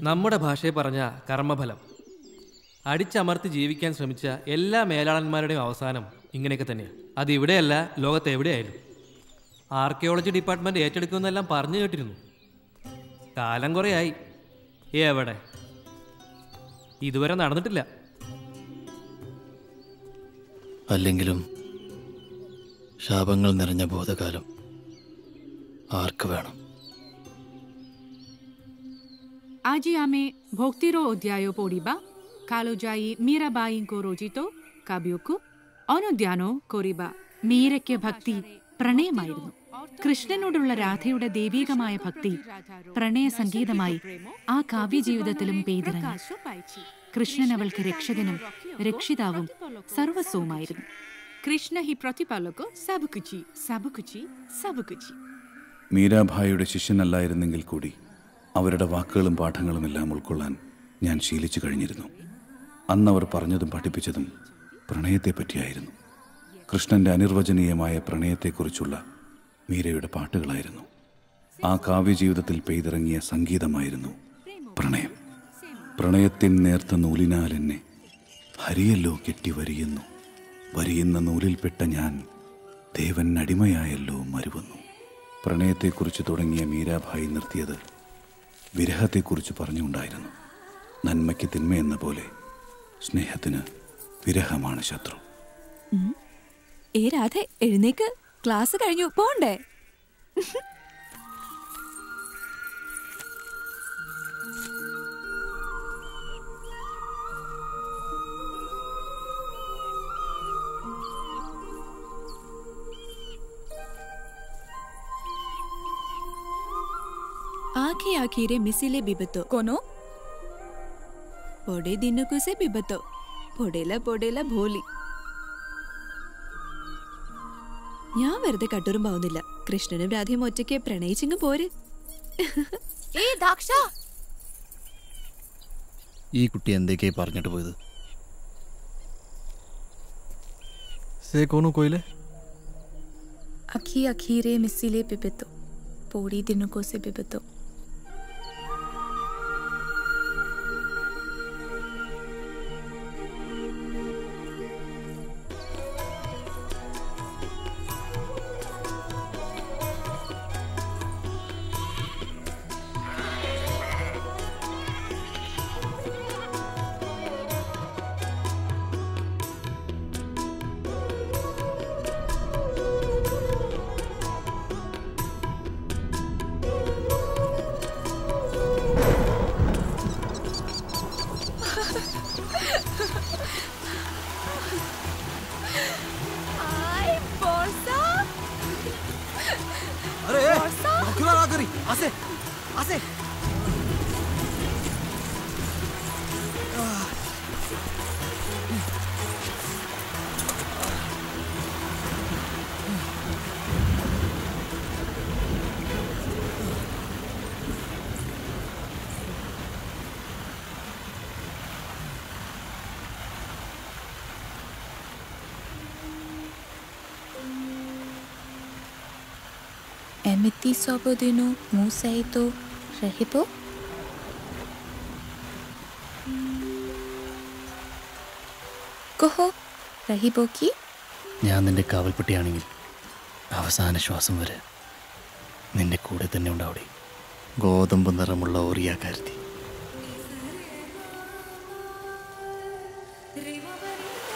നമ്മുടെ ഭാഷയെ പറഞ്ഞ കർമ്മഫലം അടിച്ചമർത്തി ജീവിക്കാൻ ശ്രമിച്ച എല്ലാ മേലാളന്മാരുടെയും അവസാനം ഇങ്ങനെയൊക്കെ തന്നെയാണ് അത് ഇവിടെയല്ല ലോകത്ത് എവിടെയായാലും ആർക്കിയോളജി ഡിപ്പാർട്ട്മെന്റ് ഏറ്റെടുക്കുമെന്നെല്ലാം പറഞ്ഞു കേട്ടിരുന്നു കാലം കുറേയായി എവിടെ ഇതുവരെ നടന്നിട്ടില്ല അല്ലെങ്കിലും ശാപങ്ങൾ നിറഞ്ഞ ബോധകാലം ആർക്ക് വേണം ଆଜି ଆମେ ଭକ୍ତିର ଅଧ୍ୟାୟ ପଢ଼ିବା କାଳଜାଇ ମୀରାବାଇଙ୍କ ରଚିତ କାବ୍ୟକୁ ଅନୁଧ୍ୟାନ କରିବା മീരയ്ക്ക് ഭക്തി പ്രണയമായിരുന്നു കൃഷ്ണനോടുള്ള രാധയുടെ ദൈവീകമായ ഭക്തി പ്രണയ സംഗീതമായി ആ കാവ്യജീവിതത്തിലും പെയ്തിറങ്ങി കൃഷ്ണൻ അവൾക്ക് രക്ഷകനും രക്ഷിതാവും സർവസ്വവുമായിരുന്നു കൃഷ്ണ ഹി പ്രതിപാലക സബുക്കുച്ചി സബുക്കുച്ചി സബുക്കുച്ചി മീരാഭായിയുടെ ശിഷ്യനല്ലായിരുന്നെങ്കിൽ കൂടി അവരുടെ വാക്കുകളും പാഠങ്ങളും എല്ലാം ഉൾക്കൊള്ളാൻ ഞാൻ ശീലിച്ചു കഴിഞ്ഞിരുന്നു അന്ന് അവർ പറഞ്ഞതും പഠിപ്പിച്ചതും പ്രണയത്തെ പറ്റിയായിരുന്നു കൃഷ്ണന്റെ അനിർവചനീയമായ പ്രണയത്തെക്കുറിച്ചുള്ള മീരയുടെ പാട്ടുകളായിരുന്നു ആ കാവ്യജീവിതത്തിൽ പെയ്തിറങ്ങിയ സംഗീതമായിരുന്നു പ്രണയം പ്രണയത്തിൻ നേർത്ത നൂലിനാൽ എന്നെ ഹരിയല്ലോ കെട്ടി വരിയുന്നു വരിയുന്ന നൂലിൽപ്പെട്ട ഞാൻ ദേവൻ അടിമയായല്ലോ മരുവന്നു പ്രണയത്തെക്കുറിച്ച് തുടങ്ങിയ മീരാഭായി നിർത്തിയത് വിരഹത്തെക്കുറിച്ച് പറഞ്ഞുകൊണ്ടായിരുന്നു നന്മയ്ക്ക് തിന്മയെന്ന പോലെ സ്നേഹത്തിന് വിരഹമാണ് ശത്രു ഏ രാധ എഴുന്നേക്ക് ക്ലാസ് കഴിഞ്ഞു പോണ്ടേ आखी आखिरे मिसिले बिबतो कोनो पोडे दिनकु से बिबतो പൊടേല പൊടേല ഭോലി ഞാൻ വെറുതെ കട്ടുറുമ്പാവുന്നില്ല കൃഷ്ണനും രാധയും ഒറ്റയ്ക്ക് പ്രണയിച്ചിങ്ങ് പോര് ഏ ദാക്ഷ ഈ കുട്ടി എന്തൊക്കെയായി പറഞ്ഞിട്ട് പോയത് से कोनो कोयले അഖി അഖീരെ മിസ്സിലെ പിബിത്തു പോടി ദിനുക്കോ സെ പിബിത്തു आय बॉसा अरे क्यों ना करी आसे आसे ଏମିତି ସବୁଦିନ ମୋ ସହିତ ରହିବ କହ ରହିବ କି ഞാൻ നിന്റെ കാവൽപ്പെട്ടിയാണെങ്കിൽ അവസാന ശ്വാസം വരെ നിന്റെ കൂടെ തന്നെ ഉണ്ടാവിടെ ഗോതമ്പ് നിറമുള്ള ഓറിയാക്കാരുത്തി